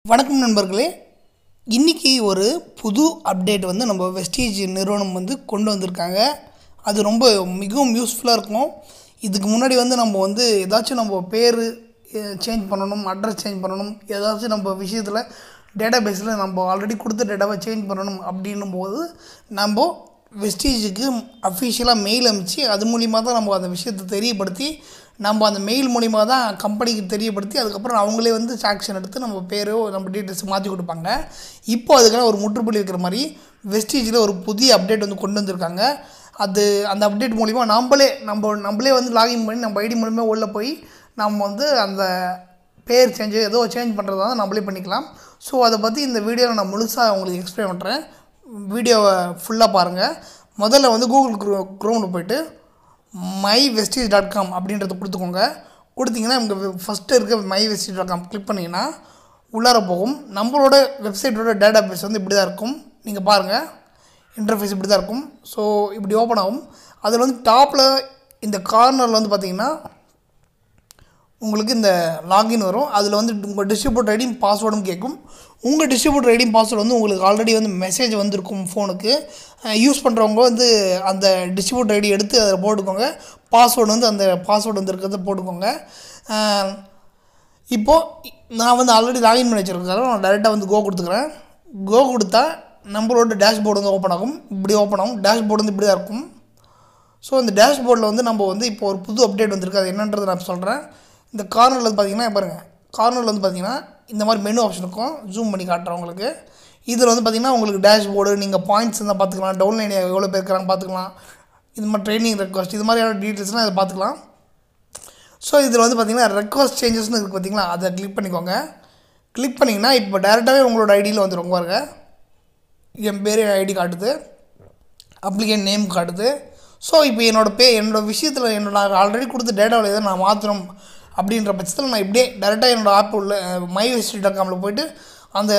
வணக்கம் நண்பர்களே இன்றைக்கி ஒரு புது அப்டேட் வந்து நம்ம வெஸ்டீஜ் நிறுவனம் வந்து கொண்டு வந்திருக்காங்க அது ரொம்ப மிகவும் யூஸ்ஃபுல்லாக இருக்கும் இதுக்கு முன்னாடி வந்து நம்ம வந்து ஏதாச்சும் நம்ம பேர் சேஞ்ச் பண்ணணும் அட்ரஸ் சேஞ்ச் பண்ணணும் ஏதாச்சும் நம்ம விஷயத்தில் டேட்டா பேஸில் நம்ம ஆல்ரெடி கொடுத்த டேட்டாவை சேஞ்ச் பண்ணணும் அப்படின்னும் போது நம்ம வெஸ்டீஜுக்கு அஃபிஷியலாக மெயில் அனுப்பிச்சு அது மூலிமா தான் நம்ம அந்த விஷயத்தை தெரியப்படுத்தி நம்ம அந்த மெயில் மூலிமா தான் கம்பெனிக்கு தெரியப்படுத்தி அதுக்கப்புறம் அவங்களே வந்து சாக்ஷன் எடுத்து நம்ம பேரோ நம்ம டீட்டெயில்ஸ் மாற்றி கொடுப்பாங்க இப்போ அதுக்கான ஒரு முற்றுப்புள்ளி இருக்கிற மாதிரி வெஸ்டீஜில் ஒரு புதிய அப்டேட் வந்து கொண்டு வந்திருக்காங்க அது அந்த அப்டேட் மூலிமா நம்மளே நம்ம நம்மளே வந்து லாகின் பண்ணி நம்ம ஐடி மூலிமா உள்ளே போய் நம்ம வந்து அந்த பேர் சேஞ்சு ஏதோ சேஞ்ச் பண்ணுறதா தான் நம்மளே பண்ணிக்கலாம் ஸோ அதை பற்றி இந்த வீடியோவில் நான் முழுசாக உங்களுக்கு எக்ஸ்பிளைன் பண்ணுறேன் வீடியோவை ஃபுல்லாக பாருங்கள் முதல்ல வந்து கூகுள் க்ரோ க்ரோமில் போயிட்டு மை வெஸ்டீஜ் டாட் காம் அப்படின்றத கொடுத்துக்கோங்க கொடுத்தீங்கன்னா இங்கே ஃபஸ்ட்டு இருக்க my Vestige dot com click பண்ணிங்கன்னா உள்ளார போகும் நம்மளோட வெப்சைட்டோட டேட்டா பேஸ் வந்து இப்படி தான் இருக்கும் நீங்கள் பாருங்கள் இன்டர்ஃபேஸ் இப்படி தான் இருக்கும் ஸோ இப்படி ஓப்பன் ஆகும் அதில் வந்து டாப்பில் இந்த கார்னரில் வந்து பார்த்தீங்கன்னா உங்களுக்கு இந்த லாகின் வரும் அதில் வந்து உங்கள் டிஸ்ட்ரிபியூட்டர் ஐடியும் பாஸ்வேர்டும் கேட்கும் உங்கள் டிஸ்ட்ரிபியூட்டர் ஐடியும் பாஸ்வேர்டு வந்து உங்களுக்கு ஆல்ரெடி வந்து மெசேஜ் வந்திருக்கும் ஃபோனுக்கு யூஸ் பண்ணுறவங்க வந்து அந்த டிஸ்ட்ரிபியூட்டர் ஐடி எடுத்து அதில் போட்டுக்கோங்க பாஸ்வேர்டு வந்து அந்த பாஸ்வேர்டு வந்து இருக்கிறத போட்டுக்கோங்க அஹ், இப்போது நான் வந்து ஆல்ரெடி லாகின் பண்ணி வச்சுருக்கேன் நான் டேரெக்டாக வந்து கோ கொடுத்துக்கிறேன் கோ கொடுத்தா நம்மளோட டேஷ்போர்டு வந்து ஓப்பன் ஆகும் இப்படி ஓப்பன் ஆகும் டேஷ்போர்டு வந்து இப்படி தான் இருக்கும் ஸோ இந்த டேஷ்போர்டில் வந்து நம்ம வந்து இப்போ ஒரு புது அப்டேட் வந்திருக்கு அது என்னன்றதை நான் சொல்கிறேன் இந்த கார்னரில் வந்து பார்த்தீங்கன்னா பாருங்கள் கார்னரில் வந்து பார்த்தீங்கன்னா இந்த மாதிரி மெனு ஆப்ஷன் இருக்கும் ஜூம் பண்ணி காட்டுறேன் உங்களுக்கு இதில் வந்து பார்த்தீங்கன்னா உங்களுக்கு டேஷ்போர்டு நீங்கள் பாயிண்ட்ஸ் இருந்தால் பார்த்துக்கலாம் டவுன்லைன் எவ்வளோ பேர் இருக்கிறாங்க பார்த்துக்கலாம் இது மாதிரி ட்ரைனிங் ரெக்வஸ்ட் இது மாதிரியான டீட்டெயில்ஸ்லாம் இதை பார்த்துக்கலாம் ஸோ இதில் வந்து பார்த்தீங்கன்னா ரெக்வஸ்ட் சேஞ்சஸ்னு இருக்குது பார்த்தீங்களா அதை கிளிக் பண்ணிக்கோங்க கிளிக் பண்ணிங்கன்னா இப்போ டேரெக்டாகவே உங்களோட ஐடியில் வந்துடும் பாருங்க என் பேர் ஐடி காட்டுது அப்ளிகேன் நேம் காட்டுது ஸோ இப்போ என்னோடய பே என்னோடய விஷயத்தில் என்னோட ஆல்ரெடி கொடுத்த டேட்டாவில் எதை நான் மாற்றணும் அப்படின்ற பட்சத்தில் நான் இப்படியே டேரெக்டாக என்னோடய ஆப் உள்ள மை வெஸ்டி டாட் காமில் போயிட்டு அந்த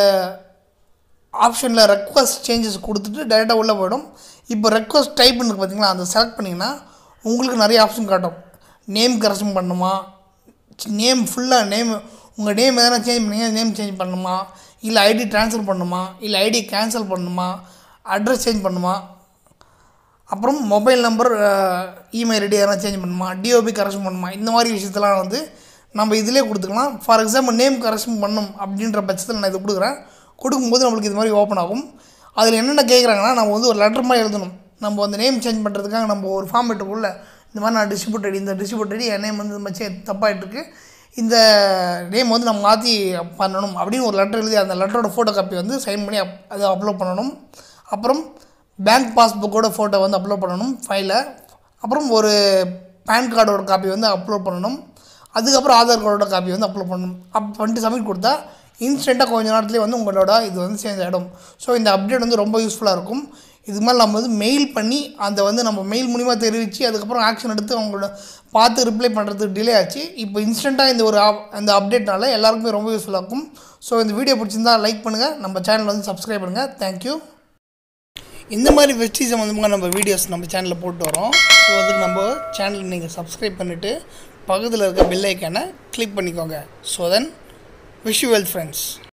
ஆப்ஷனில் ரெக்வஸ்ட் சேஞ்சஸ் கொடுத்துட்டு டேரெக்டாக உள்ளே போயிடும் இப்போ ரெக்வஸ்ட் டைப்னு இருக்கு பார்த்தீங்களா அதை செலக்ட் பண்ணிங்கன்னா உங்களுக்கு நிறைய ஆப்ஷன் காட்டும் நேம் கரெக்ஷன் பண்ணணுமா நேம் ஃபுல்லாக நேம் உங்கள் நேம் எதனா சேஞ்ச் பண்ணீங்க நேம் சேஞ்ச் பண்ணணுமா இல்லை ஐடி ட்ரான்ஸ்ஃபர் பண்ணணுமா இல்லை ஐடி கேன்சல் பண்ணணுமா அட்ரஸ் சேஞ்ச் பண்ணணுமா அப்புறம் மொபைல் நம்பர் இமெயில் ஐடி எதனா சேஞ்ச் பண்ணணுமா டிஓபி கரெக்ஷன் பண்ணணுமா இந்த மாதிரி விஷயத்தெல்லாம் வந்து நம்ம இதிலே கொடுத்துக்கலாம் ஃபார் எக்ஸாம்பிள் நேம் கரெக்ஷன் பண்ணணும் அப்படின்ற பட்சத்தில் நான் இது கொடுக்குறேன் கொடுக்கும்போது நம்மளுக்கு இது மாதிரி ஓப்பன் ஆகும் அதில் என்னென்ன கேட்குறாங்கன்னா நம்ம வந்து ஒரு லெட்டர் மாதிரி எழுதணும் நம்ம அந்த நேம் சேஞ்ச் பண்ணுறதுக்காக நம்ம ஒரு ஃபார்மேட் உள்ள இந்த மாதிரி நான் டிஸ்ட்ரிபியூட் ஐடி இந்த டிஸ்ட்ரிபியூட் ஐடி என் நேம் வந்து இந்த மாதிரி தப்பாகிட்டு இருக்கு இந்த நேம் வந்து நம்ம மாற்றி பண்ணணும் அப்படின்னு ஒரு லெட்டர் எழுதி அந்த லெட்டரோட ஃபோட்டோ காப்பி வந்து சைன் பண்ணி அப் அதை அப்லோட் பண்ணணும் அப்புறம் பேங்க் பாஸ்புக்கோட ஃபோட்டோ வந்து அப்லோட் பண்ணணும் ஃபைலை அப்புறம் ஒரு பேன் கார்டோட காப்பி வந்து அப்லோட் பண்ணணும் அதுக்கப்புறம் ஆதார் கார்டோட காப்பி வந்து அப்லோட் பண்ணணும் அப் பண்ணிட்டு சப்மிட் கொடுத்தா இன்ஸ்டண்ட்டாக கொஞ்ச நேரத்துலேயே வந்து உங்களோட இது வந்து சேஞ்ச் ஆகிடும் ஸோ இந்த அப்டேட் வந்து ரொம்ப யூஸ்ஃபுல்லாக இருக்கும் இது மாதிரி நம்ம வந்து மெயில் பண்ணி அந்த வந்து நம்ம மெயில் மூலிமா தெரிவித்து அதுக்கப்புறம் ஆக்ஷன் எடுத்து அவங்களோட பார்த்து ரிப்ளை பண்ணுறதுக்கு டிலே ஆச்சு இப்போ இன்ஸ்டண்ட்டாக இந்த ஒரு ஆப் அந்த அப்டேட்னால எல்லாருக்குமே ரொம்ப யூஸ்ஃபுல்லாக இருக்கும் ஸோ இந்த வீடியோ பிடிச்சிருந்தா லைக் பண்ணுங்கள் நம்ம சேனல் வந்து சப்ஸ்கிரைப் பண்ணுங்கள் தேங்க்யூ இந்த மாதிரி வெஸ்டி சம்மந்தமாக நம்ம வீடியோஸ் நம்ம சேனலில் போட்டு வரோம் ஸோ அதுக்கு நம்ம சேனல் நீங்கள் சப்ஸ்கிரைப் பண்ணிவிட்டு பக்கத்தில் இருக்க பெல் ஐக்கானை கிளிக் பண்ணிக்கோங்க so then wish you well friends